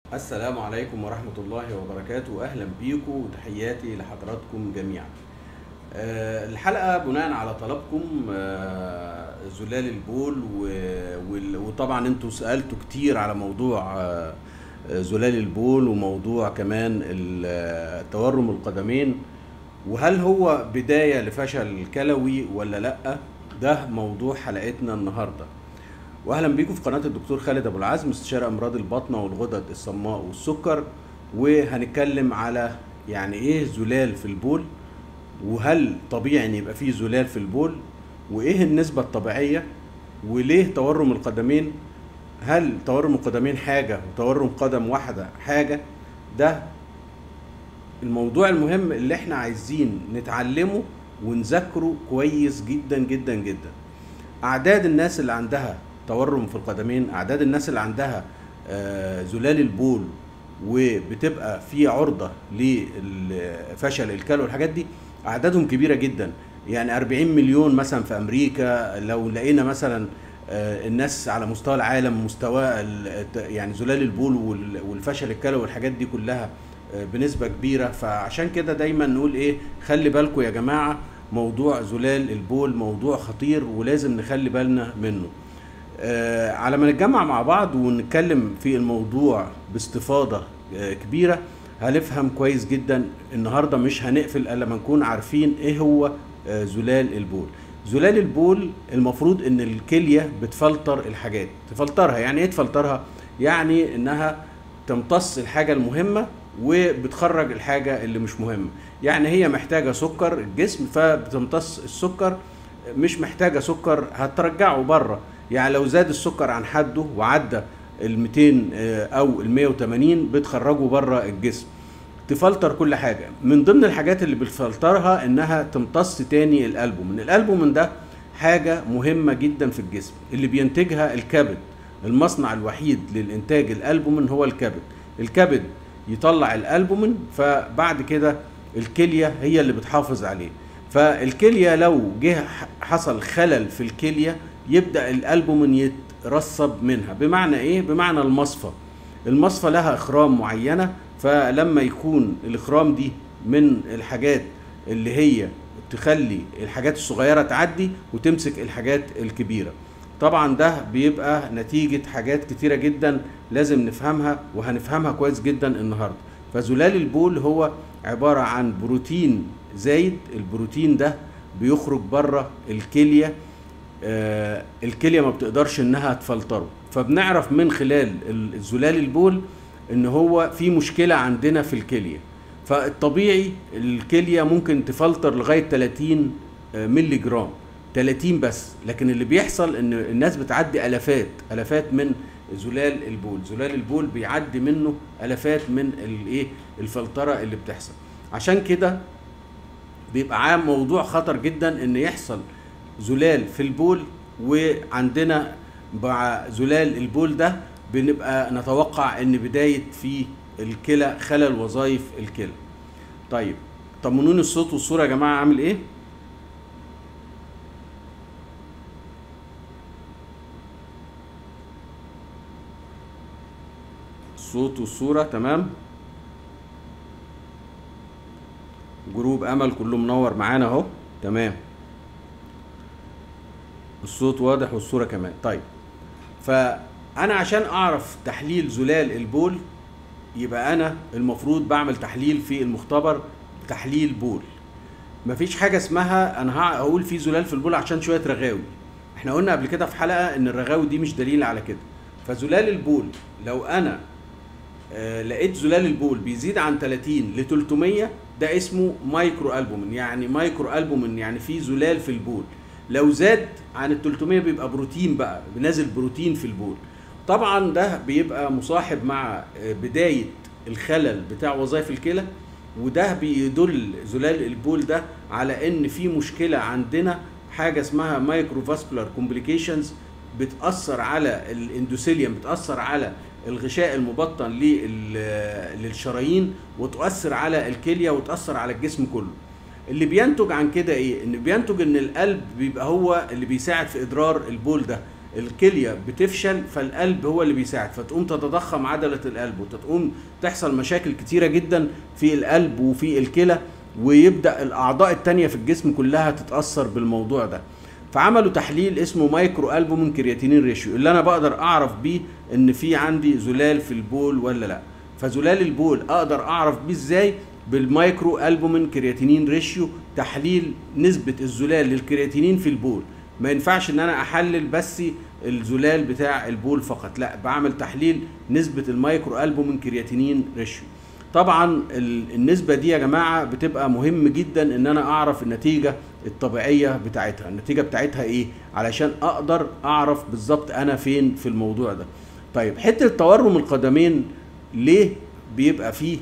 السلام عليكم ورحمة الله وبركاته أهلا بيكم وتحياتي لحضراتكم جميعا آه، الحلقة بناء على طلبكم آه، زلال البول و- وال- وطبعا انتوا سألتوا كتير على موضوع آه، آه، زلال البول وموضوع كمان ال- آه، تورم القدمين وهل هو بداية لفشل كلوي ولا لأ ده موضوع حلقتنا النهارده واهلا بيكم في قناه الدكتور خالد ابو العزم استشاري امراض البطنه والغدد الصماء والسكر وهنتكلم على يعني ايه زلال في البول وهل طبيعي ان يبقى فيه زلال في البول وايه النسبه الطبيعيه وليه تورم القدمين هل تورم القدمين حاجه وتورم قدم واحده حاجه ده الموضوع المهم اللي احنا عايزين نتعلمه ونذاكره كويس جدا جدا جدا اعداد الناس اللي عندها تورم في القدمين اعداد الناس اللي عندها آه، زلال البول وبتبقى في عرضه لفشل الكلى والحاجات دي اعدادهم كبيره جدا يعني 40 مليون مثلا في امريكا لو لقينا مثلا آه، الناس على مستوى العالم مستوى ال- يعني زلال البول وال- والفشل الكلوي والحاجات دي كلها آه، بنسبه كبيره فعشان كده دايما نقول ايه خلي بالكم يا جماعه موضوع زلال البول موضوع خطير ولازم نخلي بالنا منه آه، على ما نتجمع مع بعض ونتكلم في الموضوع باستفاضة آه، كبيرة هنفهم كويس جدا النهاردة مش هنقفل إلا لما نكون عارفين إيه هو آه، زلال البول زلال البول المفروض إن الكلية بتفلتر الحاجات تفلترها يعني إيه تفلترها؟ يعني إنها تمتص الحاجة المهمة وبتخرج الحاجة اللي مش مهمة يعني هي محتاجة سكر الجسم فبتمتص السكر مش محتاجة سكر هترجعه بره يعني لو زاد السكر عن حده وعدى ال 200 آه، او ال 180 بتخرجه بره الجسم تفلتر كل حاجه من ضمن الحاجات اللي بتفلترها انها تمتص تاني الالبومين الالبومين ده حاجه مهمه جدا في الجسم اللي بينتجها الكبد المصنع الوحيد للانتاج الالبومين هو الكبد الكبد يطلع الالبومين فبعد كده الكليه هي اللي بتحافظ عليه فالكليه لو جه حصل خلل في الكليه يبدا الالبومين يترسب منها بمعنى ايه بمعنى المصفى المصفى لها اخرام معينه فلما يكون الاخرام دي من الحاجات اللي هي تخلي الحاجات الصغيره تعدي وتمسك الحاجات الكبيره طبعا ده بيبقى نتيجه حاجات كتيره جدا لازم نفهمها وهنفهمها كويس جدا النهارده فزلال البول هو عباره عن بروتين زايد البروتين ده بيخرج بره الكليه آه، الكليه ما بتقدرش انها تفلتره فبنعرف من خلال ال- زلال البول ان هو في مشكله عندنا في الكليه فالطبيعي الكليه ممكن تفلتر لغايه 30 آه، مللي جرام 30 بس لكن اللي بيحصل ان الناس بتعدي الافات الافات من زلال البول زلال البول بيعدي منه الافات من الايه الفلتره اللي بتحصل عشان كده بيبقى عام موضوع خطر جدا ان يحصل زلال في البول وعندنا مع زلال البول ده بنبقى نتوقع ان بدايه في الكلى خلل وظائف الكلى طيب طمنوني الصوت والصوره يا جماعه عامل ايه الصوت والصوره تمام جروب امل كله منور معانا اهو تمام الصوت واضح والصوره كمان طيب فانا عشان اعرف تحليل زلال البول يبقى انا المفروض بعمل تحليل في المختبر تحليل بول مفيش حاجه اسمها انا هقول في زلال في البول عشان شويه رغاوي احنا قلنا قبل كده في حلقه ان الرغاوي دي مش دليل على كده فزلال البول لو انا آه، لقيت زلال البول بيزيد عن 30 ل 300 ده اسمه مايكرو البومين يعني مايكرو البومين يعني في زلال في البول لو زاد عن ال 300 بيبقى بروتين بقى بنازل بروتين في البول طبعا ده بيبقى مصاحب مع آه، بدايه الخلل بتاع وظائف الكلى وده بيدل زلال البول ده على ان في مشكله عندنا حاجه اسمها مايكرو فاسكولار كومبليكيشنز بتاثر على الاندوثيليوم بتاثر على الغشاء المبطن لل- للشرايين وتؤثر على الكليه وتاثر على الجسم كله اللي بينتج عن كده ايه ان بينتج ان القلب بيبقى هو اللي بيساعد في ادرار البول ده الكليه بتفشل فالقلب هو اللي بيساعد فتقوم تتضخم عضله القلب وتقوم تحصل مشاكل كتيره جدا في القلب وفي الكلى ويبدا الاعضاء التانية في الجسم كلها تتاثر بالموضوع ده فعملوا تحليل اسمه مايكرو البومين كرياتينين ريشيو اللي انا بقدر اعرف بيه ان في عندي زلال في البول ولا لا فزلال البول اقدر اعرف بيه ازاي بالمايكرو البومين كرياتينين ريشيو تحليل نسبه الزلال للكرياتينين في البول ما ينفعش ان انا احلل بس الزلال بتاع البول فقط لا بعمل تحليل نسبه المايكرو البومين كرياتينين ريشيو طبعا النسبه دي يا جماعه بتبقى مهم جدا ان انا اعرف النتيجه الطبيعيه بتاعتها النتيجه بتاعتها ايه علشان اقدر اعرف بالظبط انا فين في الموضوع ده طيب حته تورم القدمين ليه بيبقى فيه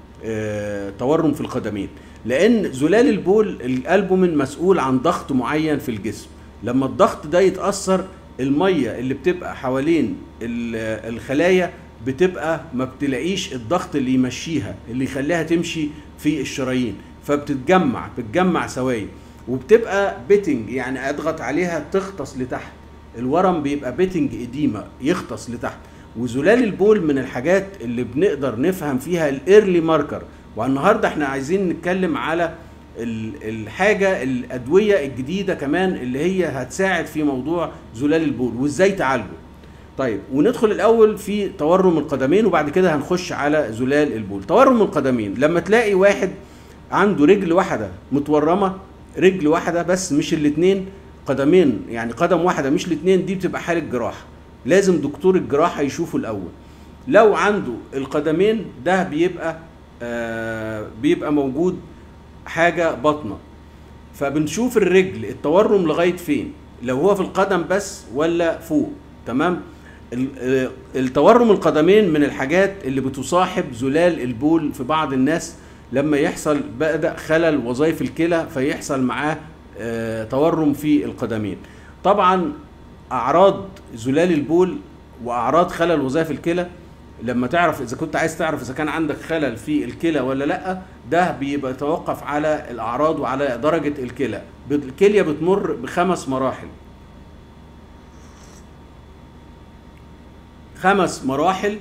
آه تورم في القدمين لان زلال البول الالبومين مسؤول عن ضغط معين في الجسم لما الضغط ده يتاثر الميه اللي بتبقى حوالين الخلايا بتبقى ما بتلاقيش الضغط اللي يمشيها اللي يخليها تمشي في الشرايين فبتتجمع بتجمع سوائل وبتبقى بيتنج يعني اضغط عليها تغطس لتحت الورم بيبقى بيتنج اديمه يغطس لتحت وزلال البول من الحاجات اللي بنقدر نفهم فيها الايرلي ماركر والنهارده احنا عايزين نتكلم على الحاجه الادويه الجديده كمان اللي هي هتساعد في موضوع زلال البول وازاي تعالجه طيب وندخل الاول في تورم القدمين وبعد كده هنخش على زلال البول تورم القدمين لما تلاقي واحد عنده رجل واحده متورمه رجل واحده بس مش الاثنين قدمين يعني قدم واحده مش الاثنين دي بتبقى حاله جراحه لازم دكتور الجراحه يشوفه الاول لو عنده القدمين ده بيبقى آه بيبقى موجود حاجه بطنه فبنشوف الرجل التورم لغايه فين لو هو في القدم بس ولا فوق تمام التورم القدمين من الحاجات اللي بتصاحب زلال البول في بعض الناس لما يحصل بدا خلل وظائف الكلى فيحصل معاه تورم في القدمين طبعا اعراض زلال البول واعراض خلل وظائف الكلى لما تعرف اذا كنت عايز تعرف اذا كان عندك خلل في الكلى ولا لا ده بيبقى يتوقف على الاعراض وعلى درجه الكلى الكليه بتمر بخمس مراحل خمس مراحل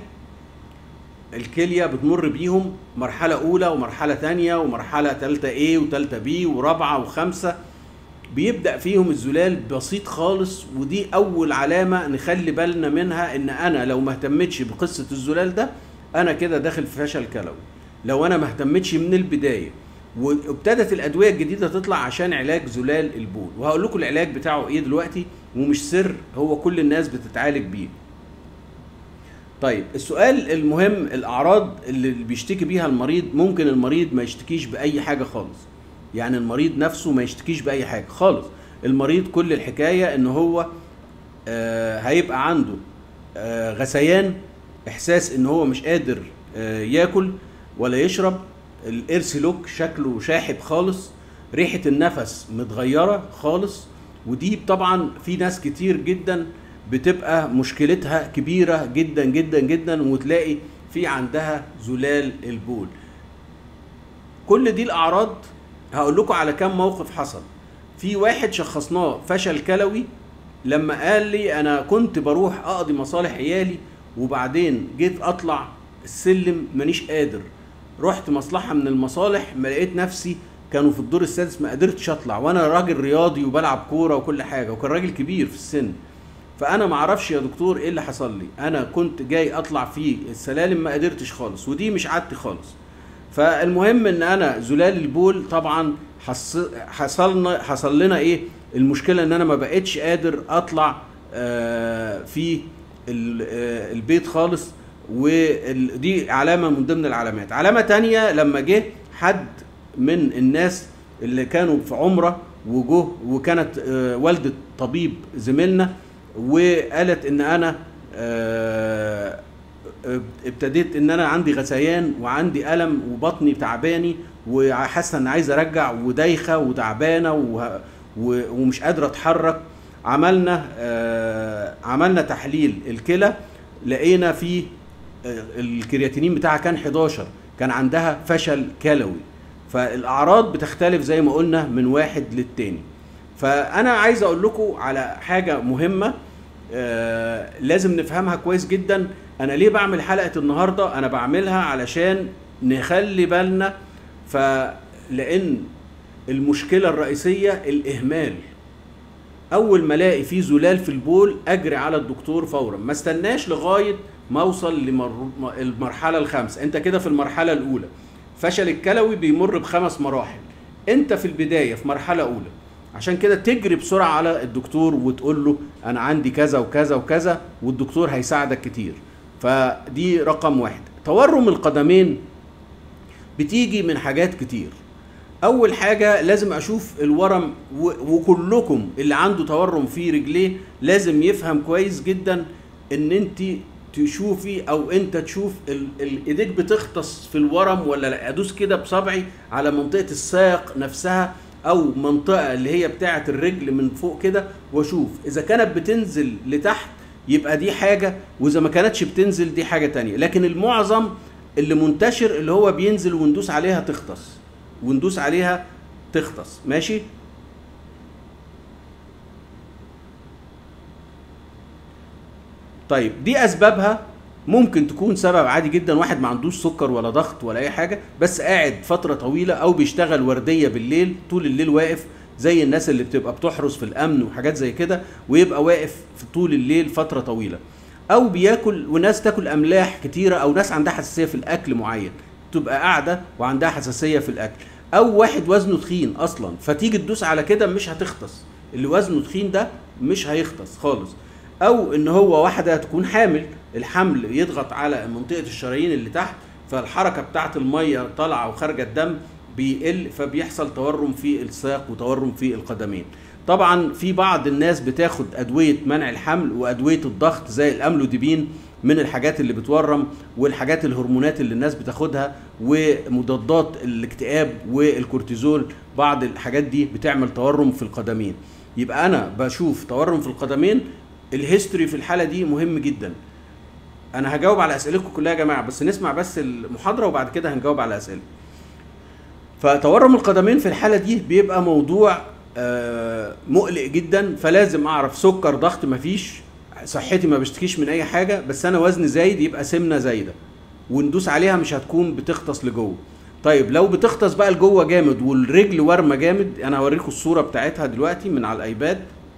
الكلية بتمر بيهم مرحلة أولى ومرحلة تانية ومرحلة تالتة A وتالتة B ورابعة وخمسة بيبدأ فيهم الزلال بسيط خالص ودي أول علامة نخلي بالنا منها إن أنا لو ما اهتمتش بقصة الزلال ده أنا كده داخل في فشل كلوي لو أنا ما اهتمتش من البداية وابتدت الأدوية الجديدة تطلع عشان علاج زلال البول وهقول لكم العلاج بتاعه إيه دلوقتي ومش سر هو كل الناس بتتعالج بيه طيب السؤال المهم الاعراض اللي بيشتكي بيها المريض ممكن المريض ما يشتكيش باي حاجه خالص يعني المريض نفسه ما يشتكيش باي حاجه خالص المريض كل الحكايه ان هو آه هيبقى عنده آه غثيان احساس ان هو مش قادر آه ياكل ولا يشرب الارسلوك شكله شاحب خالص ريحه النفس متغيره خالص ودي طبعا في ناس كتير جدا بتبقى مشكلتها كبيرة جدا جدا جدا وتلاقي في عندها زلال البول كل دي الأعراض هقول لكم على كم موقف حصل في واحد شخصناه فشل كلوي لما قال لي أنا كنت بروح أقضي مصالح عيالي وبعدين جيت أطلع السلم مانيش قادر رحت مصلحة من المصالح ما لقيت نفسي كانوا في الدور السادس ما قدرتش اطلع وانا راجل رياضي وبلعب كوره وكل حاجه وكان راجل كبير في السن فانا ما اعرفش يا دكتور ايه اللي حصل لي انا كنت جاي اطلع في السلالم ما قدرتش خالص ودي مش عادتي خالص فالمهم ان انا زلال البول طبعا حصلنا حصل لنا ايه المشكله ان انا ما بقتش قادر اطلع في البيت خالص ودي علامه من ضمن العلامات علامه تانية لما جه حد من الناس اللي كانوا في عمره وجه وكانت والده طبيب زميلنا وقالت ان انا ابتديت ان انا عندي غثيان وعندي الم وبطني تعباني وحاسه ان عايز ارجع ودايخه وتعبانه ومش قادره اتحرك عملنا عملنا تحليل الكلى لقينا فيه الكرياتينين بتاعها كان 11 كان عندها فشل كلوي فالاعراض بتختلف زي ما قلنا من واحد للتاني فانا عايز اقول لكم على حاجه مهمه آه لازم نفهمها كويس جدا انا ليه بعمل حلقه النهارده انا بعملها علشان نخلي بالنا فلان المشكله الرئيسيه الاهمال اول ما الاقي فيه زلال في البول اجري على الدكتور فورا ما استناش لغايه ما اوصل للمرحله الخامسه انت كده في المرحله الاولى فشل الكلوي بيمر بخمس مراحل انت في البدايه في مرحله اولى عشان كده تجري بسرعه على الدكتور وتقول له انا عندي كذا وكذا وكذا والدكتور هيساعدك كتير فدي رقم واحد تورم القدمين بتيجي من حاجات كتير اول حاجه لازم اشوف الورم وكلكم اللي عنده تورم في رجليه لازم يفهم كويس جدا ان انت تشوفي او انت تشوف ايديك بتغطس في الورم ولا لا ادوس كده بصبعي على منطقه الساق نفسها او منطقه اللي هي بتاعه الرجل من فوق كده واشوف اذا كانت بتنزل لتحت يبقى دي حاجه واذا ما كانتش بتنزل دي حاجه تانية لكن المعظم اللي منتشر اللي هو بينزل وندوس عليها تغطس وندوس عليها تغطس ماشي طيب دي اسبابها ممكن تكون سبب عادي جدا واحد ما عندوش سكر ولا ضغط ولا اي حاجه بس قاعد فتره طويله او بيشتغل ورديه بالليل طول الليل واقف زي الناس اللي بتبقى بتحرس في الامن وحاجات زي كده ويبقى واقف في طول الليل فتره طويله او بياكل وناس تاكل املاح كتيره او ناس عندها حساسيه في الاكل معين تبقى قاعده وعندها حساسيه في الاكل او واحد وزنه تخين اصلا فتيجي تدوس على كده مش هتختص اللي وزنه تخين ده مش هيختص خالص او ان هو واحده تكون حامل الحمل يضغط على منطقه الشرايين اللي تحت فالحركه بتاعه الميه طالعه وخارجه الدم بيقل فبيحصل تورم في الساق وتورم في القدمين طبعا في بعض الناس بتاخد ادويه منع الحمل وادويه الضغط زي الاملوديبين من الحاجات اللي بتورم والحاجات الهرمونات اللي الناس بتاخدها ومضادات الاكتئاب والكورتيزول بعض الحاجات دي بتعمل تورم في القدمين يبقى انا بشوف تورم في القدمين الهيستوري في الحاله دي مهم جدا انا هجاوب على اسئلتكم كلها يا جماعه بس نسمع بس المحاضره وبعد كده هنجاوب على اسئله فتورم القدمين في الحاله دي بيبقى موضوع مقلق جدا فلازم اعرف سكر ضغط مفيش صحتي ما بشتكيش من اي حاجه بس انا وزني زايد يبقى سمنه زايده وندوس عليها مش هتكون بتغطس لجوه طيب لو بتغطس بقى لجوه جامد والرجل ورمه جامد انا هوريكم الصوره بتاعتها دلوقتي من على الايباد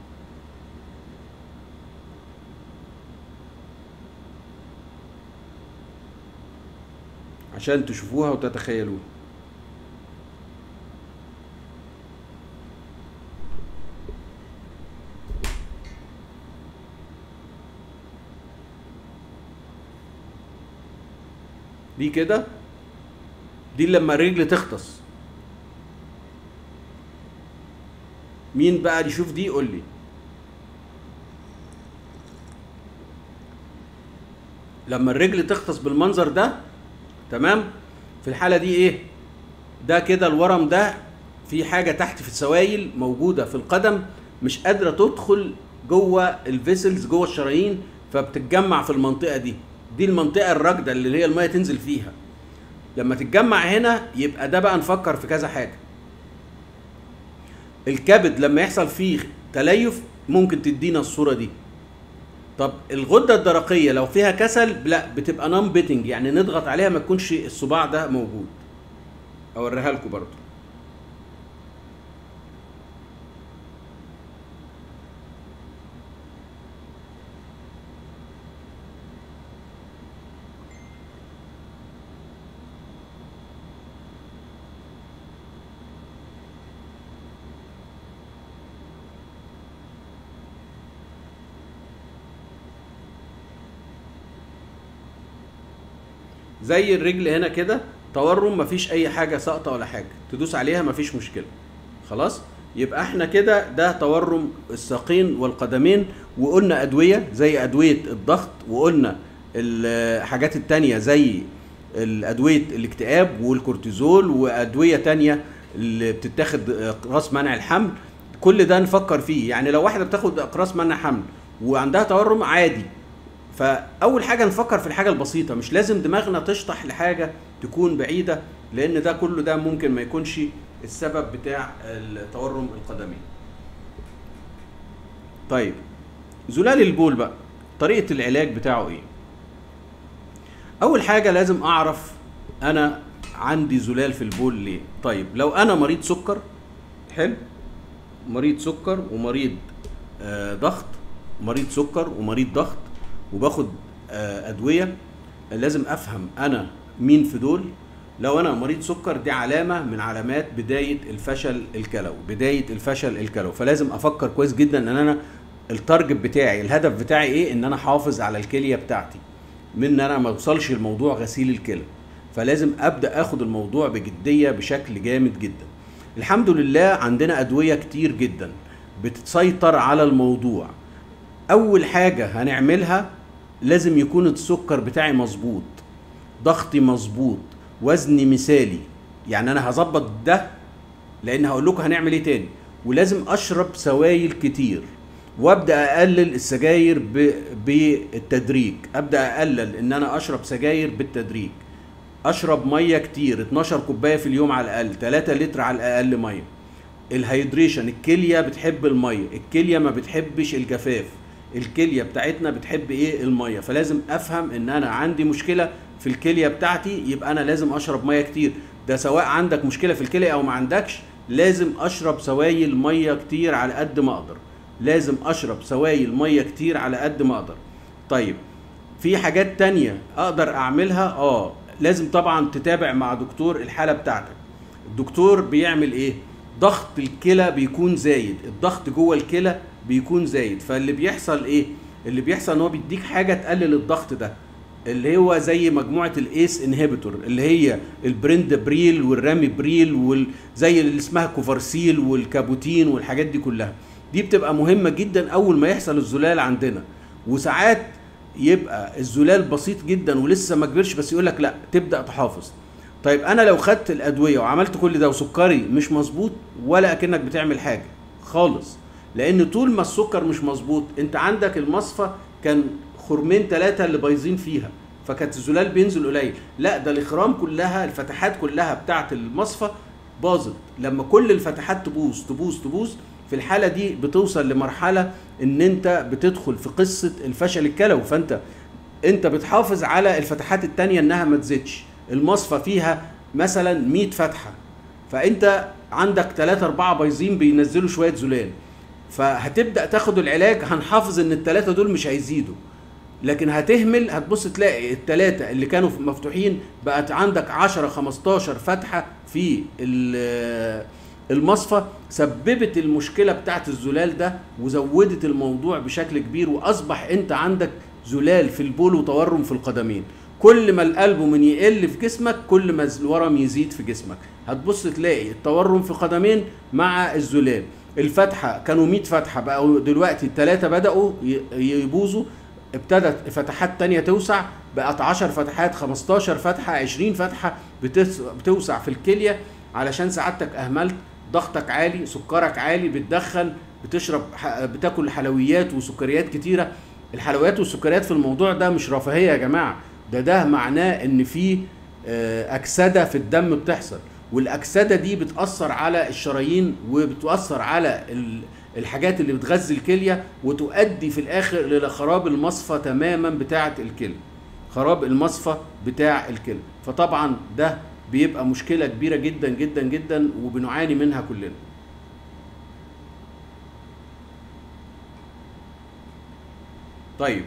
عشان تشوفوها وتتخيلوها دي كده دي لما الرجل تغطس مين بقى اللي يشوف دي قول لي لما الرجل تغطس بالمنظر ده تمام في الحاله دي ايه ده كده الورم ده في حاجه تحت في السوائل موجوده في القدم مش قادره تدخل جوه الفيسلز جوه الشرايين فبتتجمع في المنطقه دي دي المنطقه الراكده اللي هي الميه تنزل فيها لما تتجمع هنا يبقى ده بقى نفكر في كذا حاجه الكبد لما يحصل فيه تليف ممكن تدينا الصوره دي طب الغده الدرقيه لو فيها كسل لا بتبقى نون بيتنج يعني نضغط عليها ما تكونش الصباع ده موجود اوريها لكم برضو زي الرجل هنا كده تورم مفيش اي حاجه ساقطه ولا حاجه تدوس عليها مفيش مشكله خلاص يبقى احنا كده ده تورم الساقين والقدمين وقلنا ادويه زي ادويه الضغط وقلنا الحاجات التانية زي الادويه الاكتئاب والكورتيزول وادويه تانية اللي بتتاخد اقراص منع الحمل كل ده نفكر فيه يعني لو واحده بتاخد اقراص منع حمل وعندها تورم عادي فاول حاجه نفكر في الحاجه البسيطه مش لازم دماغنا تشطح لحاجه تكون بعيده لان ده كله ده ممكن ما يكونش السبب بتاع التورم القدمي طيب زلال البول بقى طريقه العلاج بتاعه ايه اول حاجه لازم اعرف انا عندي زلال في البول ليه طيب لو انا مريض سكر حلو مريض سكر ومريض آه ضغط مريض سكر ومريض ضغط وباخد آه ادويه لازم افهم انا مين في دول لو انا مريض سكر دي علامه من علامات بدايه الفشل الكلوي بدايه الفشل الكلوي فلازم افكر كويس جدا ان انا التارجت بتاعي الهدف بتاعي ايه ان انا احافظ على الكليه بتاعتي من ان انا ما اوصلش لموضوع غسيل الكلى فلازم ابدا اخد الموضوع بجديه بشكل جامد جدا الحمد لله عندنا ادويه كتير جدا بتسيطر على الموضوع اول حاجه هنعملها لازم يكون السكر بتاعي مظبوط ضغطي مظبوط وزني مثالي يعني انا هظبط ده لان هقول لكم هنعمل ايه تاني ولازم اشرب سوائل كتير وابدا اقلل السجاير ب... بالتدريج ابدا اقلل ان انا اشرب سجاير بالتدريج اشرب ميه كتير 12 كوبايه في اليوم على الاقل 3 لتر على الاقل ميه الهيدريشن الكليه بتحب الميه الكليه ما بتحبش الجفاف الكليه بتاعتنا بتحب ايه الميه فلازم افهم ان انا عندي مشكله في الكليه بتاعتي يبقى انا لازم اشرب ميه كتير ده سواء عندك مشكله في الكليه او ما عندكش لازم اشرب سوائل ميه كتير على قد ما اقدر لازم اشرب سوائل ميه كتير على قد ما اقدر طيب في حاجات تانية اقدر اعملها اه لازم طبعا تتابع مع دكتور الحاله بتاعتك الدكتور بيعمل ايه ضغط الكلى بيكون زايد الضغط جوه الكلى بيكون زايد فاللي بيحصل ايه اللي بيحصل ان هو بيديك حاجه تقلل الضغط ده اللي هو زي مجموعه الايس انهبيتور اللي هي البرند بريل والرامي بريل وزي اللي اسمها كوفارسيل والكابوتين والحاجات دي كلها دي بتبقى مهمه جدا اول ما يحصل الزلال عندنا وساعات يبقى الزلال بسيط جدا ولسه ما كبرش بس يقول لك لا تبدا تحافظ طيب انا لو خدت الادويه وعملت كل ده وسكري مش مظبوط ولا اكنك بتعمل حاجه خالص لان طول ما السكر مش مظبوط انت عندك المصفى كان خرمين ثلاثه اللي بايظين فيها فكانت الزلال بينزل قليل لا ده الاخرام كلها الفتحات كلها بتاعه المصفى باظت لما كل الفتحات تبوظ تبوظ تبوظ في الحالة دي بتوصل لمرحلة ان انت بتدخل في قصة الفشل الكلوي فانت انت بتحافظ على الفتحات التانية انها ما تزيدش المصفى فيها مثلا 100 فتحة فانت عندك 3 4 بايظين بينزلوا شوية زلال فهتبدأ تاخد العلاج هنحافظ ان الثلاثة دول مش هيزيدوا لكن هتهمل هتبص تلاقي الثلاثة اللي كانوا مفتوحين بقت عندك 10 15 فتحة في المصفى سببت المشكله بتاعت الزلال ده وزودت الموضوع بشكل كبير واصبح انت عندك زلال في البول وتورم في القدمين كل ما الالبومين يقل في جسمك كل ما الورم يزيد في جسمك هتبص تلاقي التورم في قدمين مع الزلال الفتحه كانوا 100 فتحه بقوا دلوقتي الثلاثه بداوا يبوظوا ابتدت فتحات تانية توسع بقت 10 فتحات 15 فتحه 20 فتحه بتوسع في الكليه علشان سعادتك اهملت ضغطك عالي سكرك عالي بتدخن بتشرب بتاكل حلويات وسكريات كتيره الحلويات والسكريات في الموضوع ده مش رفاهيه يا جماعه ده ده معناه ان في اكسده في الدم بتحصل والاكسده دي بتاثر على الشرايين وبتاثر على الحاجات اللي بتغذي الكليه وتؤدي في الاخر لخراب المصفى تماما بتاعه الكلى خراب المصفى بتاع الكلى فطبعا ده بيبقى مشكلة كبيرة جدا جدا جدا وبنعاني منها كلنا طيب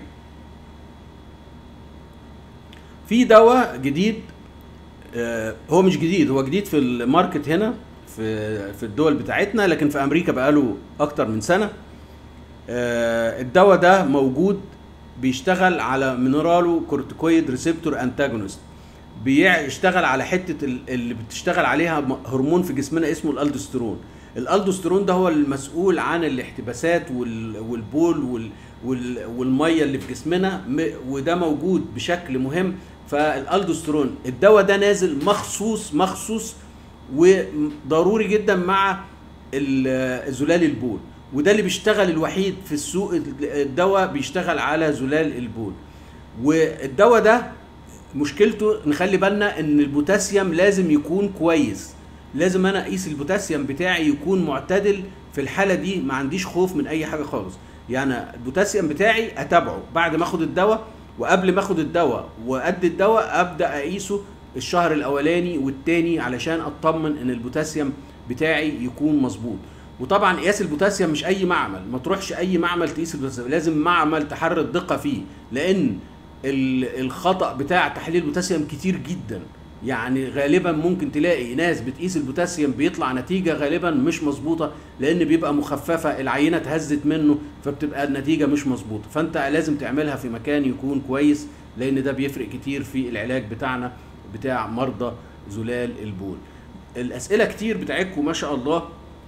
في دواء جديد آه هو مش جديد هو جديد في الماركت هنا في في الدول بتاعتنا لكن في امريكا بقاله اكتر من سنه آه الدواء ده موجود بيشتغل على مينرالو كورتيكويد ريسبتور انتاجونست بيشتغل على حته اللي بتشتغل عليها هرمون في جسمنا اسمه الالدوستيرون الالدوستيرون ده هو المسؤول عن الاحتباسات والبول والميه اللي في جسمنا وده موجود بشكل مهم فالالدوستيرون الدواء ده نازل مخصوص مخصوص وضروري جدا مع زلال البول وده اللي بيشتغل الوحيد في السوق الدواء بيشتغل على زلال البول والدواء ده مشكلته نخلي بالنا ان البوتاسيوم لازم يكون كويس لازم انا اقيس البوتاسيوم بتاعي يكون معتدل في الحاله دي ما عنديش خوف من اي حاجه خالص يعني البوتاسيوم بتاعي اتابعه بعد ما اخد الدواء وقبل ما اخد الدواء وقد الدواء ابدا اقيسه الشهر الاولاني والتاني علشان اطمن ان البوتاسيوم بتاعي يكون مظبوط وطبعا قياس البوتاسيوم مش اي معمل ما تروحش اي معمل تقيس البوتاسيوم لازم معمل تحرر الدقه فيه لان ال- الخطا بتاع تحليل البوتاسيوم كتير جدا يعني غالبا ممكن تلاقي ناس بتقيس البوتاسيوم بيطلع نتيجه غالبا مش مظبوطه لان بيبقى مخففه العينه اتهزت منه فبتبقى النتيجه مش مظبوطه فانت لازم تعملها في مكان يكون كويس لان ده بيفرق كتير في العلاج بتاعنا بتاع مرضى زلال البول الاسئله كتير بتاعتكم ما شاء الله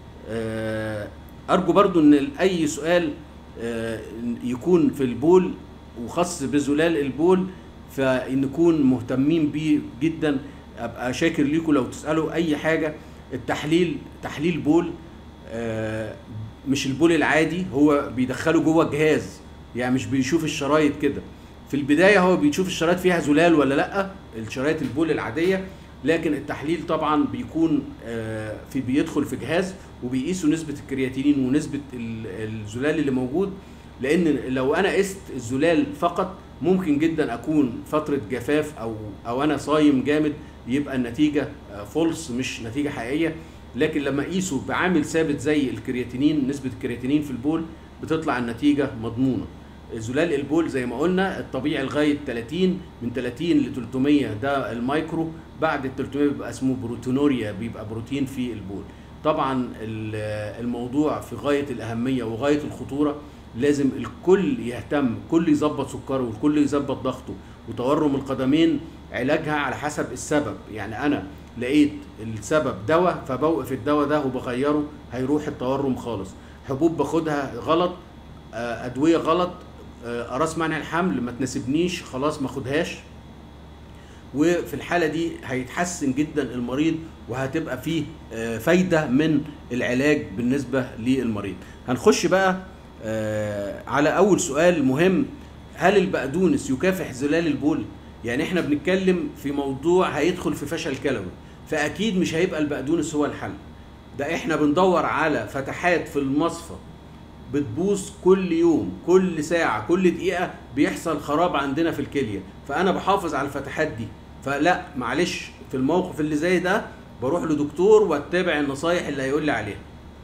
آه، ارجو برضو ان اي سؤال آه، يكون في البول وخاص بزلال البول فنكون مهتمين بيه جدا ابقى شاكر ليكم لو تسالوا اي حاجه التحليل تحليل بول آه، مش البول العادي هو بيدخله جوه الجهاز يعني مش بيشوف الشرايط كده في البدايه هو بيشوف الشرايط فيها زلال ولا لا الشرايط البول العاديه لكن التحليل طبعا بيكون آه، في بيدخل في جهاز وبيقيسوا نسبه الكرياتينين ونسبه ال- الزلال اللي موجود لان لو انا قست الزلال فقط ممكن جدا اكون فتره جفاف او او انا صايم جامد يبقى النتيجه فولس مش نتيجه حقيقيه لكن لما اقيسه بعامل ثابت زي الكرياتينين نسبه الكرياتينين في البول بتطلع النتيجه مضمونه زلال البول زي ما قلنا الطبيعي لغايه 30 من 30 ل 300 ده المايكرو بعد ال 300 بيبقى اسمه بروتونوريا بيبقى بروتين في البول طبعا ال- الموضوع في غايه الاهميه وغايه الخطوره لازم الكل يهتم كل يظبط سكره والكل يظبط ضغطه وتورم القدمين علاجها على حسب السبب يعني انا لقيت السبب دواء فبوقف الدواء ده وبغيره هيروح التورم خالص حبوب باخدها غلط آه، ادويه غلط آه، اقراص منع الحمل ما تناسبنيش خلاص ما اخدهاش وفي الحاله دي هيتحسن جدا المريض وهتبقى فيه آه، فايده من العلاج بالنسبه للمريض هنخش بقى آه، على اول سؤال مهم هل البقدونس يكافح زلال البول يعني احنا بنتكلم في موضوع هيدخل في فشل كلوي فاكيد مش هيبقى البقدونس هو الحل ده احنا بندور على فتحات في المصفى بتبوظ كل يوم كل ساعة كل دقيقة بيحصل خراب عندنا في الكلية فأنا بحافظ على الفتحات دي فلا معلش في الموقف اللي زي ده بروح لدكتور واتبع النصايح اللي هيقول لي عليها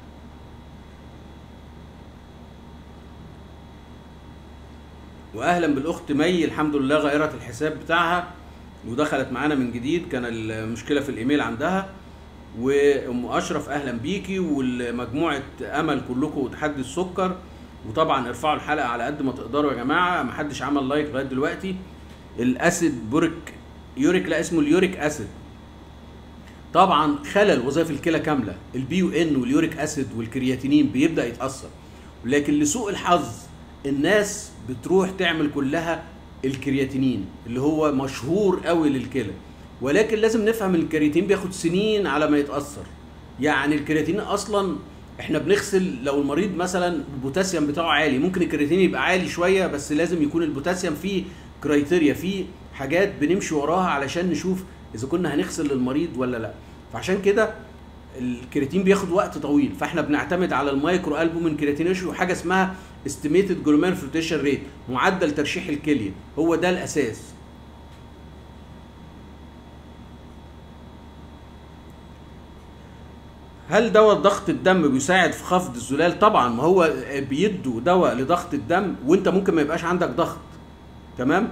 واهلا بالاخت مي الحمد لله غيرت الحساب بتاعها ودخلت معانا من جديد كان المشكله في الايميل عندها وام اشرف اهلا بيكي والمجموعه امل كلكم وتحدي السكر وطبعا ارفعوا الحلقه على قد ما تقدروا يا جماعه ما حدش عمل لايك لغايه دلوقتي الاسيد بوريك يوريك لا اسمه اليوريك اسيد طبعا خلل وظائف الكلى كامله البي يو ان واليوريك اسيد والكرياتينين بيبدا يتاثر لكن لسوء الحظ الناس بتروح تعمل كلها الكرياتينين اللي هو مشهور قوي للكلى ولكن لازم نفهم ان الكرياتين بياخد سنين على ما يتاثر يعني الكرياتين اصلا احنا بنغسل لو المريض مثلا البوتاسيوم بتاعه عالي ممكن الكرياتين يبقى عالي شويه بس لازم يكون البوتاسيوم فيه كرايتيريا فيه حاجات بنمشي وراها علشان نشوف اذا كنا هنغسل للمريض ولا لا فعشان كده الكرياتين بياخد وقت طويل فاحنا بنعتمد على المايكرو البومين كرياتين ريشيو وحاجه اسمها استيميتد جلومير فلوتيشن ريت معدل ترشيح الكليه هو ده الاساس هل دواء ضغط الدم بيساعد في خفض الزلال طبعا ما هو بيدوا دواء لضغط الدم وانت ممكن ما يبقاش عندك ضغط تمام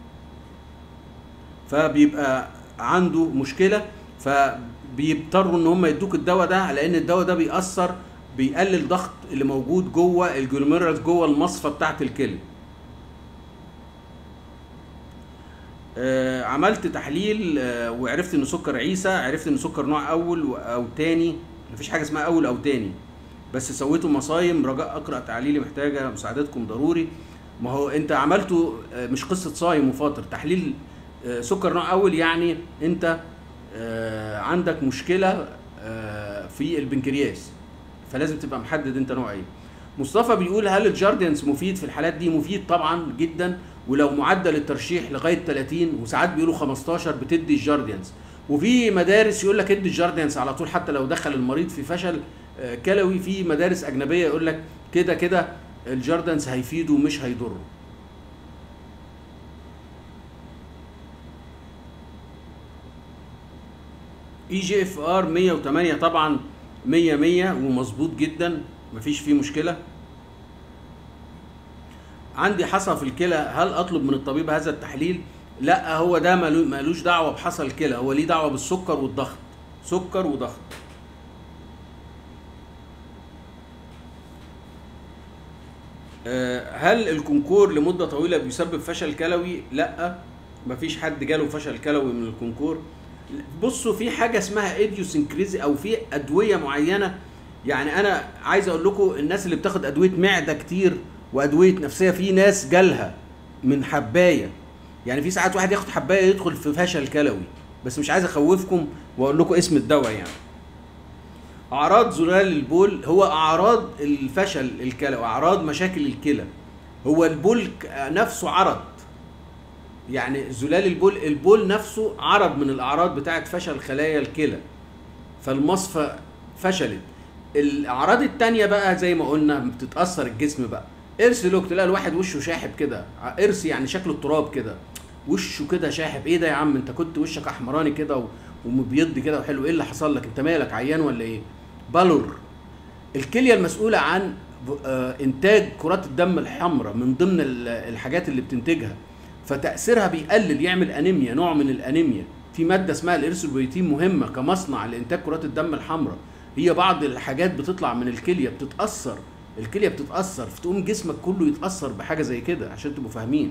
فبيبقى عنده مشكله فبيضطروا ان هم يدوك الدواء ده لان الدواء ده بيأثر بيقلل ضغط اللي موجود جوه الجلوميرولز جوه المصفى بتاعه الكلى آه عملت تحليل آه وعرفت ان سكر عيسى عرفت ان سكر نوع اول و- او تاني مفيش حاجه اسمها اول او تاني بس سويته مصايم رجاء اقرا تعليلي محتاجه مساعدتكم ضروري ما هو انت عملته آه، مش قصه صايم وفاطر تحليل آه، سكر نوع اول يعني انت آه، عندك مشكله آه، في البنكرياس فلازم تبقى محدد انت نوع ايه مصطفى بيقول هل الجارديانس مفيد في الحالات دي مفيد طبعا جدا ولو معدل الترشيح لغايه 30 وساعات بيقولوا 15 بتدي الجارديانس وفي مدارس يقول لك ادي الجارديانس على طول حتى لو دخل المريض في فشل آه، كلوي في مدارس اجنبيه يقول لك كده كده الجاردنز هيفيده مش هيضره اي جي اف ار 108 طبعا 100 100 ومظبوط جدا مفيش فيه مشكله عندي حصى في الكلى هل اطلب من الطبيب هذا التحليل لا هو ده ملو- ملوش دعوه بحصى الكلى هو ليه دعوه بالسكر والضغط سكر وضغط آه، هل الكونكور لمده طويله بيسبب فشل كلوي لا مفيش حد جاله فشل كلوي من الكونكور بصوا في حاجه اسمها ايديوسنكريزي او في ادويه معينه يعني انا عايز اقول لكم الناس اللي بتاخد ادويه معده كتير وادويه نفسيه في ناس جالها من حبايه يعني في ساعات واحد ياخد حبايه يدخل في فشل كلوي بس مش عايز اخوفكم واقول لكم اسم الدواء يعني اعراض زلال البول هو اعراض الفشل الكلوي اعراض مشاكل الكلى هو البول ك- نفسه عرض يعني زلال البول البول نفسه عرض من الاعراض بتاعه فشل خلايا الكلى فالمصفى فشلت الاعراض التانية بقى زي ما قلنا بتتاثر الجسم بقى ارث لوك تلاقي الواحد وشه شاحب كده ارث يعني شكله التراب كده وشه كده شاحب ايه ده يا عم انت كنت وشك احمراني كده و- ومبيض كده وحلو ايه اللي حصل لك انت مالك عيان ولا ايه بالور الكليه المسؤوله عن ب- آه، انتاج كرات الدم الحمراء من ضمن ال- الحاجات اللي بتنتجها فتاثيرها بيقلل يعمل انيميا نوع من الانيميا في ماده اسمها الارثروبيتين مهمه كمصنع لانتاج كرات الدم الحمراء هي بعض الحاجات بتطلع من الكليه بتتاثر الكليه بتتاثر فتقوم جسمك كله يتاثر بحاجه زي كده عشان تبقوا فاهمين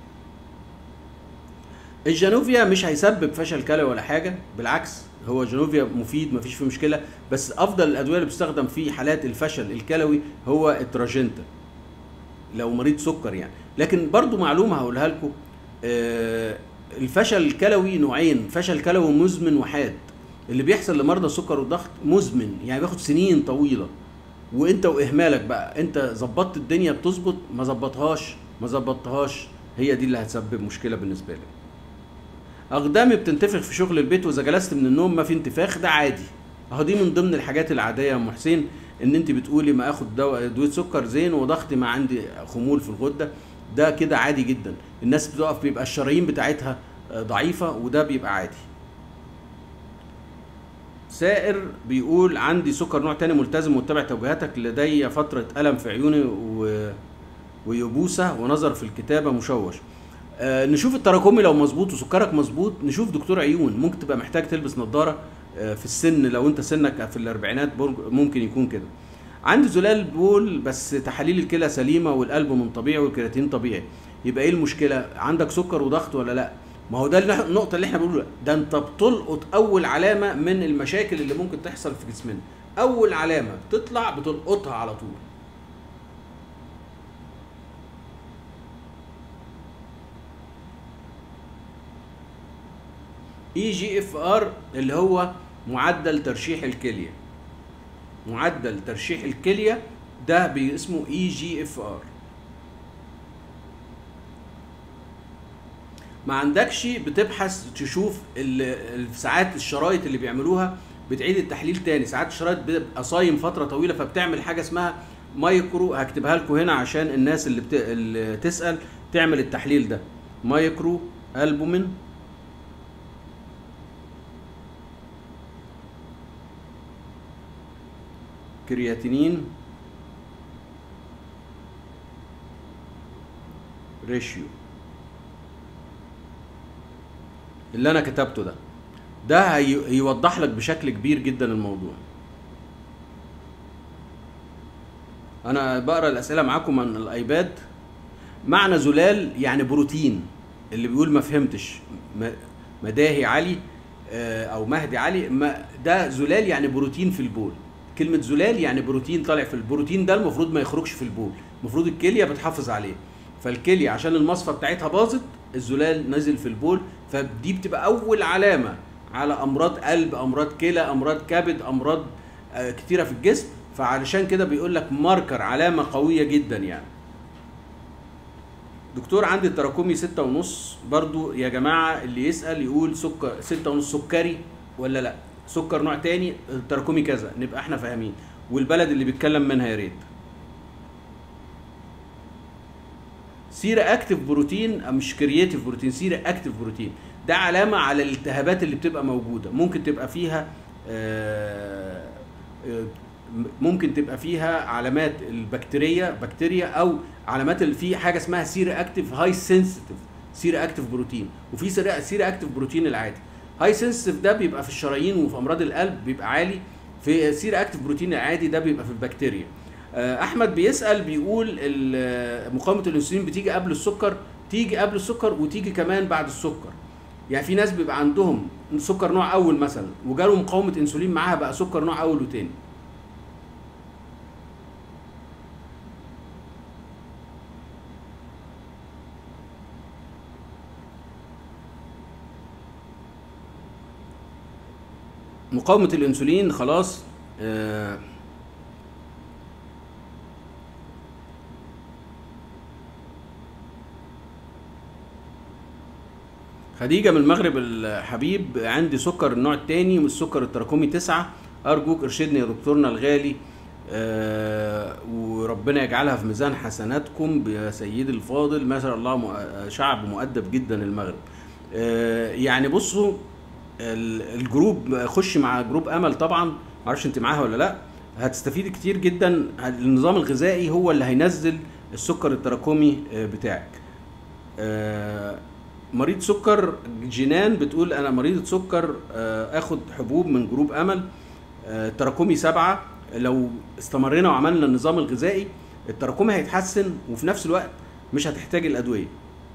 الجانوفيا مش هيسبب فشل كلوي ولا حاجه بالعكس هو جانوفيا مفيد مفيش فيه مشكله بس افضل الادويه اللي بتستخدم في حالات الفشل الكلوي هو التراجنتا لو مريض سكر يعني لكن برضو معلومه هقولها لكم آه، الفشل الكلوي نوعين فشل كلوي مزمن وحاد اللي بيحصل لمرضى السكر والضغط مزمن يعني بياخد سنين طويله وانت واهمالك بقى انت ظبطت الدنيا بتظبط ما ظبطهاش ما ظبطتهاش هي دي اللي هتسبب مشكله بالنسبه لك اقدامي بتنتفخ في شغل البيت واذا جلست من النوم ما في انتفاخ ده عادي اهو دي من ضمن الحاجات العاديه يا ام حسين ان انت بتقولي ما اخد دواء ادويه سكر زين وضغطي ما عندي خمول في الغده ده كده عادي جدا الناس بتقف بيبقى الشرايين بتاعتها آه، ضعيفه وده بيبقى عادي سائر بيقول عندي سكر نوع تاني ملتزم واتبع توجيهاتك لدي فترة ألم في عيوني و... ويبوسة ونظر في الكتابة مشوش آه نشوف التراكمي لو مظبوط وسكرك مظبوط نشوف دكتور عيون ممكن تبقى محتاج تلبس نظارة آه في السن لو انت سنك في الاربعينات برج- ممكن يكون كده عندي زلال بول بس تحاليل الكلى سليمة والقلب من طبيعي والكرياتين طبيعي يبقى ايه المشكلة عندك سكر وضغط ولا لا ما هو ده اللي- النقطة اللي احنا بنقولها ده انت بتلقط أول علامة من المشاكل اللي ممكن تحصل في جسمنا أول علامة بتطلع بتلقطها على طول اي جي اف ار اللي هو معدل ترشيح الكليه معدل ترشيح الكليه ده بي- اسمه اي جي اف ار ما عندكش بتبحث تشوف ال- ال- ساعات الشرايط اللي بيعملوها بتعيد التحليل تاني ساعات الشرايط بتبقى صايم فتره طويله فبتعمل حاجه اسمها مايكرو هكتبها لكم هنا عشان الناس اللي, بت... اللي تسال تعمل التحليل ده مايكرو البومين كرياتينين ريشيو اللي انا كتبته ده ده هي- هيوضح لك بشكل كبير جدا الموضوع انا بقرا الاسئله معاكم من الايباد معنى زلال يعني بروتين اللي بيقول ما فهمتش م- مداهي علي آه، او مهدي علي ما ده زلال يعني بروتين في البول كلمه زلال يعني بروتين طالع في البروتين ده المفروض ما يخرجش في البول المفروض الكليه بتحافظ عليه فالكليه عشان المصفى بتاعتها باظت الزلال نزل في البول فدي بتبقى اول علامه على امراض قلب امراض كلى امراض كبد امراض آه، كتيره في الجسم فعلشان كده بيقول لك ماركر علامه قويه جدا يعني دكتور عندي التراكمي ستة ونص برضو يا جماعة اللي يسأل يقول سكر ستة ونص سكري ولا لا سكر نوع تاني التراكمي كذا نبقى احنا فاهمين والبلد اللي بيتكلم منها يا ريت سيرة اكتف بروتين مش كرييتيف بروتين سيرة اكتف بروتين ده علامة على الالتهابات اللي بتبقى موجودة ممكن تبقى فيها آه، آه، ممكن تبقى فيها علامات البكتيريا بكتيريا او علامات اللي في حاجه اسمها سيرة اكتف هاي سنسيتيف سيرة اكتف بروتين وفي سيرة سيرة اكتف بروتين العادي هاي سنسيتيف ده بيبقى في الشرايين وفي امراض القلب بيبقى عالي في سيرة اكتف بروتين العادي ده بيبقى في البكتيريا آه، احمد بيسال بيقول ال- مقاومه الانسولين بتيجي قبل السكر تيجي قبل السكر وتيجي كمان بعد السكر يعني في ناس بيبقى عندهم سكر نوع اول مثلا وجالهم مقاومه انسولين معاها بقى سكر نوع اول وتاني مقاومه الانسولين خلاص آه خديجة من المغرب الحبيب عندي سكر النوع الثاني من السكر التراكمي تسعة أرجوك ارشدني يا دكتورنا الغالي آه وربنا يجعلها في ميزان حسناتكم يا سيدي الفاضل ما شاء الله مؤ- شعب مؤدب جدا المغرب آه يعني بصوا ال- الجروب خش مع جروب امل طبعا معرفش انت معاها ولا لا هتستفيد كتير جدا النظام الغذائي هو اللي هينزل السكر التراكمي آه، بتاعك آه، مريض سكر جنان بتقول انا مريضة سكر آه، اخد حبوب من جروب امل آه، تراكمي سبعة لو استمرينا وعملنا النظام الغذائي التراكمي هيتحسن وفي نفس الوقت مش هتحتاج الادويه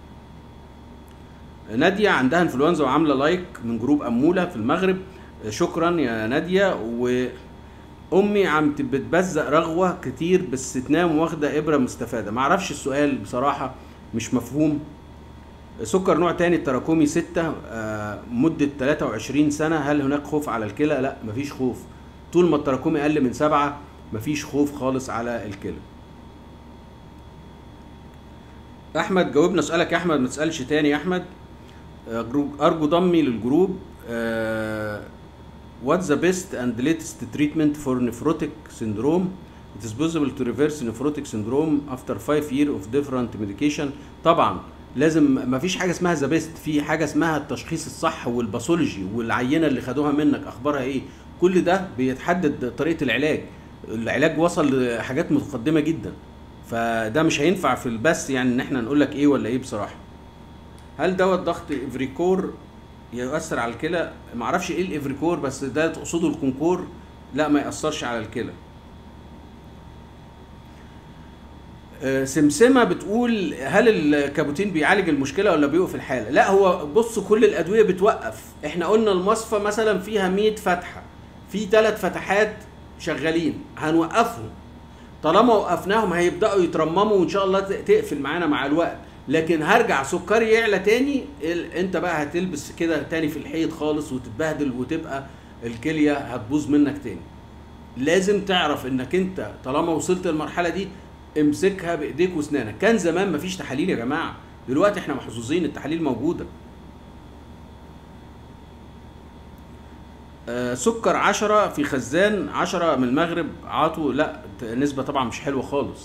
نادية عندها انفلونزا وعاملة لايك من جروب أمولة في المغرب شكرا يا نادية وأمي عم ت- بتبزق رغوة كتير بس تنام واخدة إبرة مستفادة معرفش السؤال بصراحة مش مفهوم سكر نوع تاني التراكمي ستة آه، مدة 23 سنة هل هناك خوف على الكلى؟ لا مفيش خوف طول ما التراكمي أقل من سبعة مفيش خوف خالص على الكلى أحمد جاوبنا سؤالك يا أحمد ما تسألش تاني يا أحمد أرجو- ارجو ضمي للجروب واتس ذا بيست اند ليتست تريتمنت فور نفروتيك syndrome it is possible to reverse nephrotic syndrome after 5 year of different medication طبعا لازم ما فيش حاجه اسمها ذا بيست في حاجه اسمها التشخيص الصح والباثولوجي والعينه اللي خدوها منك اخبارها ايه كل ده بيتحدد طريقه العلاج العلاج وصل لحاجات متقدمه جدا فده مش هينفع في البث يعني ان احنا نقول لك ايه ولا ايه بصراحه هل دواء الضغط افريكور يؤثر على الكلى معرفش ايه الافريكور بس ده تقصده الكونكور لا ما ياثرش على الكلى آه، سمسمة بتقول هل الكابوتين بيعالج المشكلة ولا بيوقف الحالة؟ لا هو بص كل الأدوية بتوقف، احنا قلنا المصفى مثلا فيها 100 فتحة، في ثلاث فتحات شغالين، هنوقفهم. طالما وقفناهم هيبدأوا يترمموا وإن شاء الله ت- تقفل معانا مع الوقت، لكن هرجع سكري يعلى تاني ال- انت بقى هتلبس كده تاني في الحيط خالص وتتبهدل وتبقى الكلية هتبوظ منك تاني. لازم تعرف انك انت طالما وصلت للمرحله دي امسكها بايديك واسنانك كان زمان مفيش تحاليل يا جماعه دلوقتي احنا محظوظين التحاليل موجوده آه، سكر عشرة في خزان عشرة من المغرب عطوا لا ت- نسبة طبعا مش حلوة خالص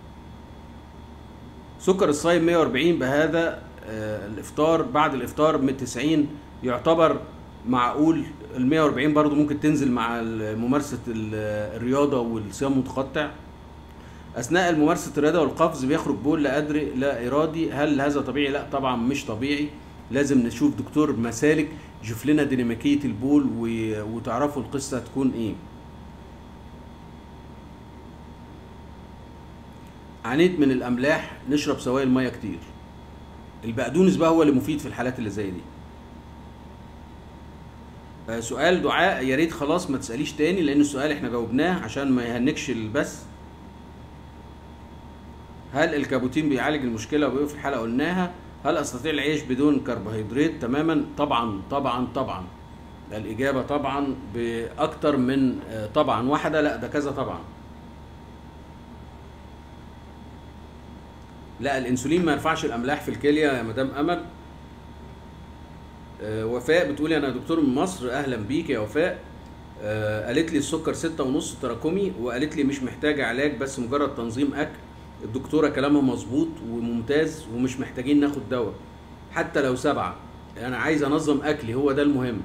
سكر الصايم 140 بهذا آه، الافطار بعد الافطار من 90 يعتبر معقول ال 140 برضو ممكن تنزل مع ال- ممارسة ال- الرياضة والصيام المتقطع اثناء ممارسة الرياضة والقفز بيخرج بول لا ادري لا ارادي هل هذا طبيعي لا طبعا مش طبيعي لازم نشوف دكتور مسالك يشوف لنا ديناميكية البول و- وتعرفوا القصة هتكون ايه عانيت من الاملاح نشرب سوائل ميه كتير البقدونس بقى هو اللي مفيد في الحالات اللي زي دي آه، سؤال دعاء يا ريت خلاص ما تساليش تاني لان السؤال احنا جاوبناه عشان ما يهنكش البث هل الكابوتين بيعالج المشكله وبيوقف الحلقه قلناها هل استطيع العيش بدون كربوهيدرات تماما طبعا طبعا طبعا الاجابه طبعا باكتر من آه، طبعا واحده لا ده كذا طبعا لا الانسولين ما يرفعش الاملاح في الكليه يا مدام امل آه، وفاء بتقولي انا دكتور من مصر اهلا بيك يا وفاء آه، قالت لي السكر ستة ونص تراكمي وقالت لي مش محتاجة علاج بس مجرد تنظيم اكل الدكتوره كلامها مظبوط وممتاز ومش محتاجين ناخد دواء حتى لو سبعه انا عايز انظم اكلي هو ده المهم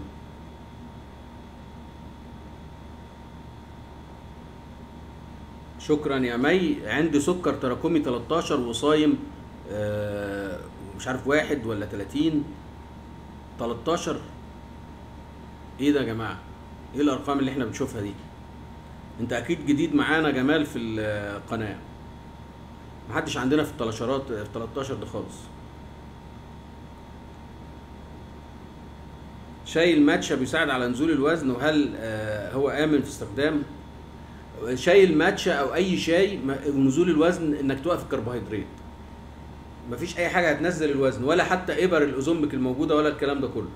شكرا يا مي عندي سكر تراكمي 13 وصايم آه، مش عارف واحد ولا 30 13 ايه ده يا جماعه ايه الارقام اللي احنا بنشوفها دي انت اكيد جديد معانا جمال في القناه محدش عندنا في التلاشرات في 13 ده خالص شاي الماتشا بيساعد على نزول الوزن وهل آه، هو امن في استخدام شاي الماتشا او اي شاي م- نزول الوزن انك توقف الكربوهيدرات مفيش اي حاجه هتنزل الوزن ولا حتى ابر الاوزومبيك الموجوده ولا الكلام ده كله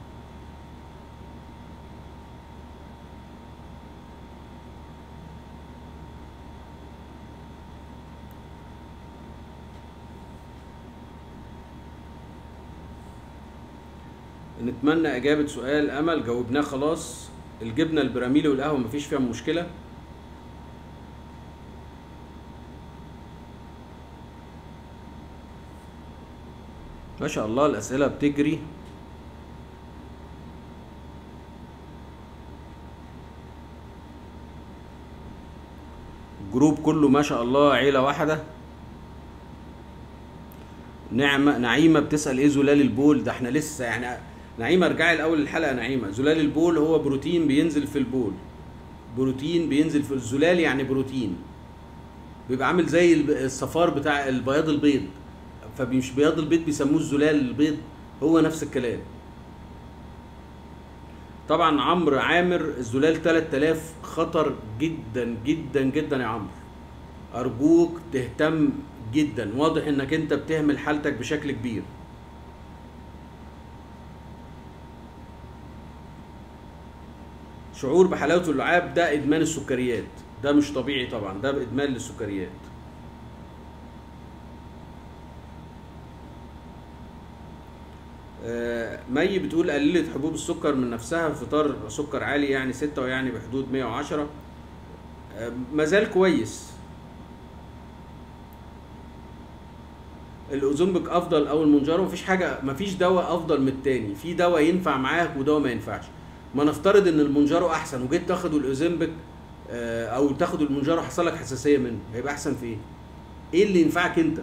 نتمنى اجابه سؤال امل جاوبناه خلاص الجبنه البراميلي والقهوه مفيش فيها مشكله ما شاء الله الاسئله بتجري الجروب كله ما شاء الله عيله واحده نعمة نعيمة بتسأل ايه زلال البول ده احنا لسه يعني نعيمة ارجعي الاول الحلقة نعيمة زلال البول هو بروتين بينزل في البول بروتين بينزل في الزلال يعني بروتين بيبقى عامل زي الب- الصفار بتاع البياض البيض فمش بياض البيض بيسموه الزلال البيض هو نفس الكلام طبعا عمرو عامر الزلال 3000 خطر جدا جدا جدا يا عمرو ارجوك تهتم جدا واضح انك انت بتهمل حالتك بشكل كبير شعور بحلاوه اللعاب ده ادمان السكريات ده مش طبيعي طبعا ده ادمان للسكريات آه، مي بتقول قللت حبوب السكر من نفسها فطار سكر عالي يعني ستة ويعني بحدود 110 آه، مازال كويس الاوزومبيك افضل او المونجارو مفيش حاجه مفيش دواء افضل من التاني في دواء ينفع معاك ودواء ما ينفعش ما نفترض ان المونجارو احسن وجيت تاخد الاوزومبيك آه، او تاخد المونجارو حصل لك حساسيه منه هيبقى احسن في ايه ايه اللي ينفعك انت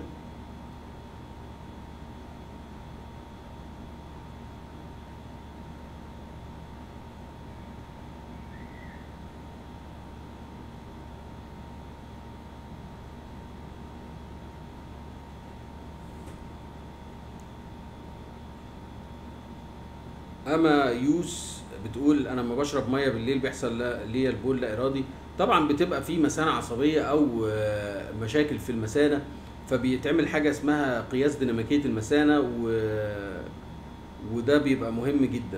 اما يوس بتقول انا لما بشرب ميه بالليل بيحصل لا- ليا البول لا ارادي طبعا بتبقى في مثانه عصبيه او آه، مشاكل في المثانه فبيتعمل حاجه اسمها قياس ديناميكيه المثانه و... وده بيبقى مهم جدا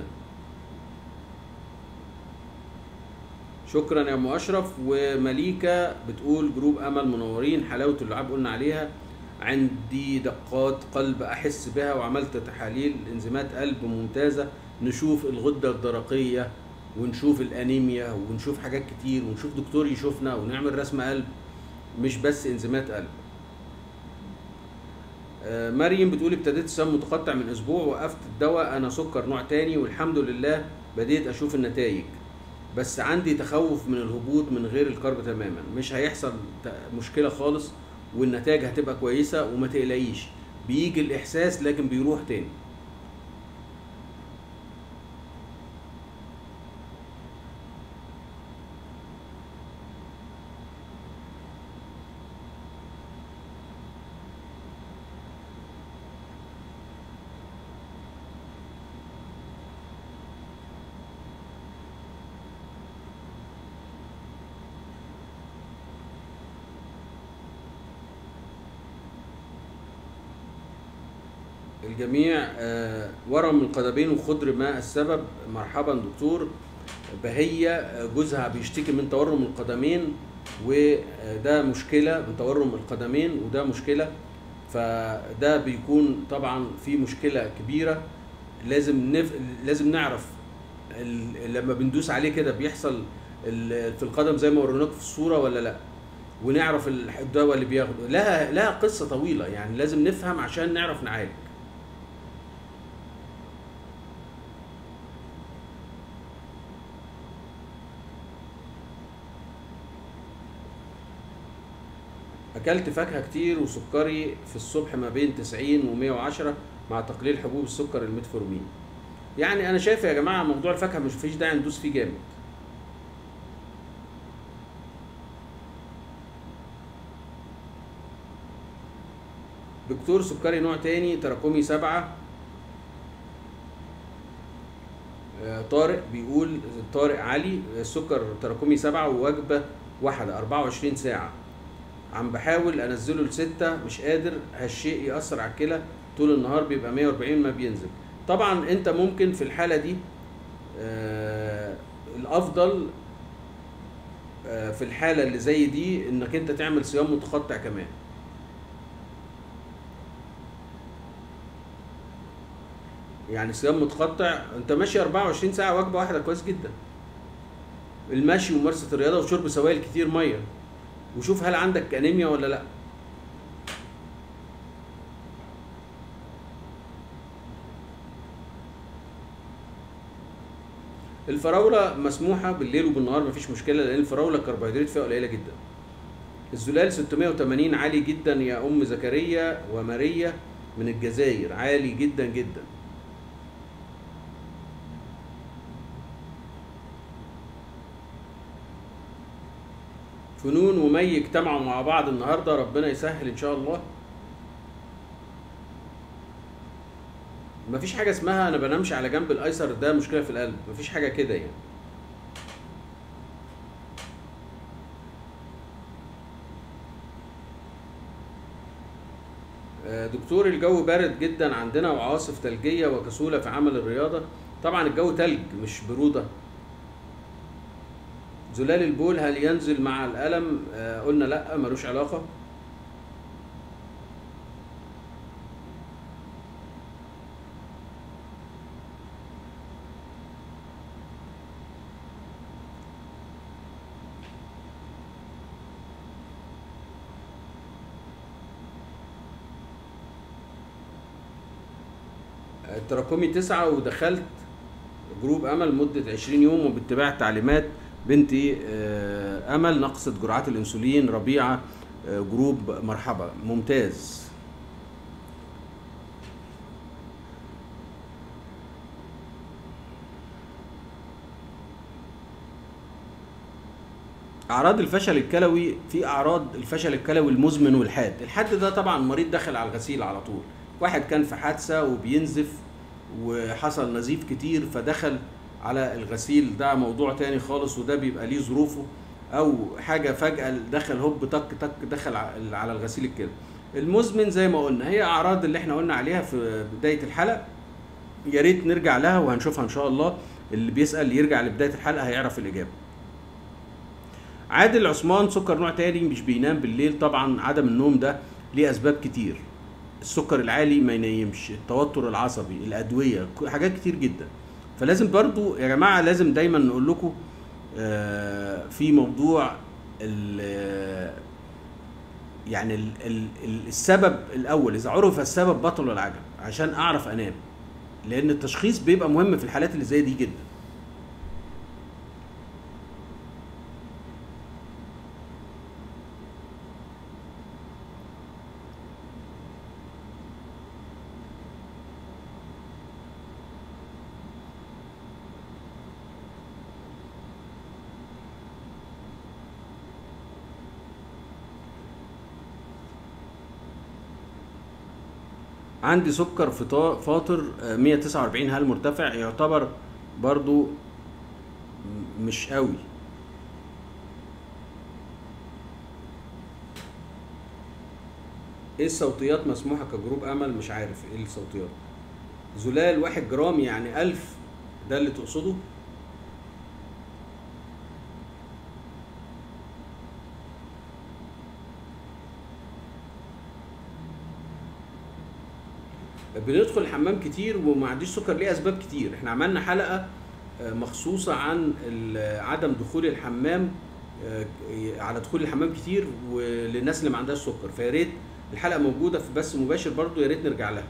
شكرا يا ام اشرف ومليكه بتقول جروب امل منورين حلاوه اللعاب قلنا عليها عندي دقات قلب احس بها وعملت تحاليل انزيمات قلب ممتازه نشوف الغده الدرقيه ونشوف الانيميا ونشوف حاجات كتير ونشوف دكتور يشوفنا ونعمل رسم قلب مش بس انزيمات قلب آه، مريم بتقول ابتديت الصيام متقطع من اسبوع وقفت الدواء انا سكر نوع تاني والحمد لله بديت اشوف النتائج بس عندي تخوف من الهبوط من غير الكرب تماما مش هيحصل ت- مشكله خالص والنتائج هتبقى كويسه وما تقلقيش بيجي الاحساس لكن بيروح تاني الجميع آه، ورم القدمين وخضر ما السبب مرحبا دكتور بهية آه، جوزها بيشتكي من تورم القدمين وده مشكلة من تورم القدمين وده مشكلة فده بيكون طبعا في مشكلة كبيرة لازم نف... لازم نعرف ال... لما بندوس عليه كده بيحصل ال... في القدم زي ما وريناكم في الصورة ولا لا ونعرف ال- الدواء اللي بياخده لها لها قصه طويله يعني لازم نفهم عشان نعرف نعالج اكلت فاكهه كتير وسكري في الصبح ما بين 90 و110 مع تقليل حبوب السكر الميتفورمين يعني انا شايف يا جماعه موضوع الفاكهه مش فيش داعي ندوس فيه جامد دكتور سكري نوع تاني تراكمي سبعة آه، طارق بيقول طارق علي السكر تراكمي سبعة ووجبة واحدة 24 ساعة عم بحاول انزله لستة مش قادر هالشيء يأثر على الكلى طول النهار بيبقى 140 ما بينزل طبعا انت ممكن في الحالة دي آه الافضل آه في الحالة اللي زي دي انك انت تعمل صيام متقطع كمان يعني صيام متقطع انت ماشي 24 ساعة وجبة واحدة كويس جدا المشي وممارسة الرياضة وشرب سوائل كتير مية وشوف هل عندك انيميا ولا لا الفراولة مسموحة بالليل وبالنهار مفيش مشكلة لأن الفراولة الكربوهيدرات فيها قليلة جدا. الزلال 680 عالي جدا يا أم زكريا وماريا من الجزائر عالي جدا جدا. فنون ومي اجتمعوا مع بعض النهارده ربنا يسهل ان شاء الله مفيش حاجه اسمها انا بنامش على جنب الايسر ده مشكله في القلب مفيش حاجه كده يعني آه، دكتور الجو بارد جدا عندنا وعواصف ثلجيه وكسوله في عمل الرياضه طبعا الجو تلج مش بروده زلال البول هل ينزل مع الألم؟ آه قلنا لا ملوش علاقة. التراكمي تسعة ودخلت جروب أمل مدة 20 يوم وباتباع التعليمات بنتي آه، امل نقصت جرعات الانسولين ربيعه آه، جروب مرحبا ممتاز اعراض الفشل الكلوي في اعراض الفشل الكلوي المزمن والحاد الحاد ده طبعا مريض دخل على الغسيل على طول واحد كان في حادثه وبينزف وحصل نزيف كتير فدخل على الغسيل ده موضوع تاني خالص وده بيبقى ليه ظروفه او حاجه فجاه دخل هوب تك تك دخل ع- على الغسيل الكلى المزمن زي ما قلنا هي اعراض اللي احنا قلنا عليها في بدايه الحلقه يا ريت نرجع لها وهنشوفها ان شاء الله اللي بيسال يرجع لبدايه الحلقه هيعرف الاجابه عادل عثمان سكر نوع تاني مش بينام بالليل طبعا عدم النوم ده ليه اسباب كتير السكر العالي ما ينيمش التوتر العصبي الادويه ك- حاجات كتير جدا فلازم برضو يا جماعه لازم دايما نقول لكم آه، في موضوع ال- يعني ال- ال- ال- السبب الاول اذا عرف السبب بطل العجب عشان اعرف انام لان التشخيص بيبقى مهم في الحالات اللي زي دي جدا عندي سكر فطا- فاطر آه، 149 هل مرتفع يعتبر برضو م- مش قوي ايه الصوتيات مسموحة كجروب امل مش عارف ايه الصوتيات زلال واحد جرام يعني ألف ده اللي تقصده بندخل الحمام كتير وما عنديش سكر ليه اسباب كتير احنا عملنا حلقه آه، مخصوصه عن ال- عدم دخول الحمام آه، على دخول الحمام كتير وللناس اللي ما عندهاش سكر فيا ريت الحلقه موجوده في بث مباشر برضو يا ريت نرجع لها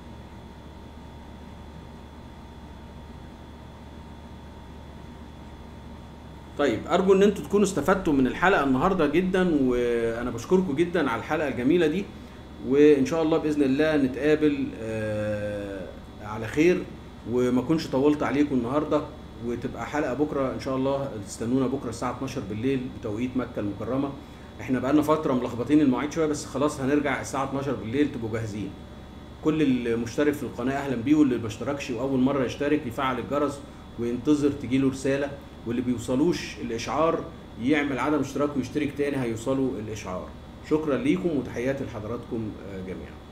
طيب ارجو ان انتوا تكونوا استفدتوا من الحلقه النهارده جدا وانا بشكركم جدا على الحلقه الجميله دي وان شاء الله باذن الله نتقابل آه، على خير وما كنش طولت عليكم النهارده وتبقى حلقه بكره ان شاء الله تستنونا بكره الساعه 12 بالليل بتوقيت مكه المكرمه احنا بقالنا فتره ملخبطين المواعيد شويه بس خلاص هنرجع الساعه 12 بالليل تبقوا جاهزين كل المشترك في القناه اهلا بيه واللي ما اشتركش واول مره يشترك يفعل الجرس وينتظر تجيله رساله واللي بيوصلوش الاشعار يعمل عدم اشتراك ويشترك تاني هيوصلوا الاشعار شكرا ليكم وتحياتي لحضراتكم آه، جميعا